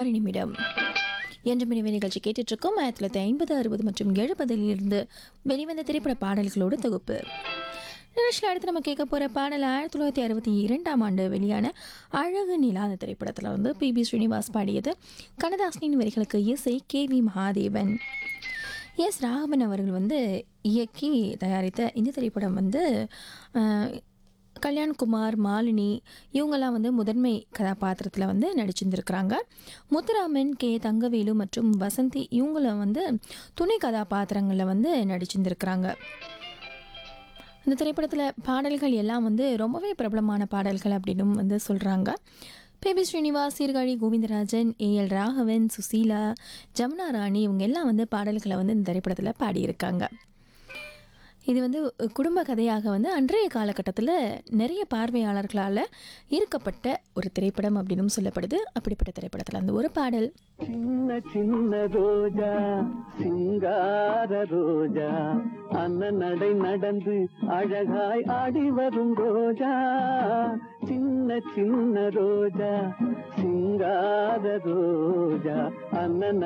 ஆறு நிமிடம் என்ற மினிவே நிகழ்ச்சி கேட்டுட்டு இருக்கோம் ஆயிரத்தி தொள்ளாயிரத்தி ஐம்பது அறுபது மற்றும் எழுபதில் இருந்து வெளிவந்த திரைப்பட பாடல்களோடு தொகுப்பு நிகழ்ச்சியில் அடுத்து நம்ம கேட்க போகிற பாடல் ஆயிரத்தி தொள்ளாயிரத்தி அறுபத்தி இரண்டாம் ஆண்டு வெளியான அழகு நிலா அந்த திரைப்படத்தில் வந்து பி பி ஸ்ரீனிவாஸ் பாடியது கண்ணதாசனின் வரிகளுக்கு இசை K V Mahadevan S Raghavan அவர்கள் வந்து இயக்கி தயாரித்த இந்த திரைப்படம் வந்து அஹ், கல்யாண்குமார் மாலினி இவங்கெல்லாம் வந்து முதன்மை கதாபாத்திரத்தில் வந்து நடிச்சிருந்துருக்கிறாங்க முத்துராமன் கே தங்கவேலு மற்றும் வசந்தி இவங்கள வந்து துணை கதாபாத்திரங்களில் வந்து நடிச்சிருந்துருக்கிறாங்க இந்த திரைப்படத்தில் பாடல்கள் எல்லாம் வந்து ரொம்பவே பிரபலமான பாடல்கள் அப்படின்னும் வந்து சொல்கிறாங்க பேபி ஸ்ரீனிவாஸ் சீர்காழி கோவிந்தராஜன் ஏஎல் ராகவன் சுசீலா ஜமுனா ராணி இவங்க எல்லாம் வந்து பாடல்களை வந்து இந்த திரைப்படத்தில் பாடியிருக்காங்க இது வந்து குடும்ப கதையாக வந்து அன்றைய காலகட்டத்தில் நிறைய பார்வையாளர்களால் ஈர்க்கப்பட்ட ஒரு திரைப்படம் அப்படின்னும் சொல்லப்படுது அப்படிப்பட்ட திரைப்படத்தில் அந்த ஒரு பாடல் சின்ன சின்ன ரோஜா சிங்கார ரோஜா அன்ன நடை நடந்து அழகாய் ஆடி வரும் ரோஜா சின்ன சின்ன ரோஜா சிங்கார ரோஜா அன்ன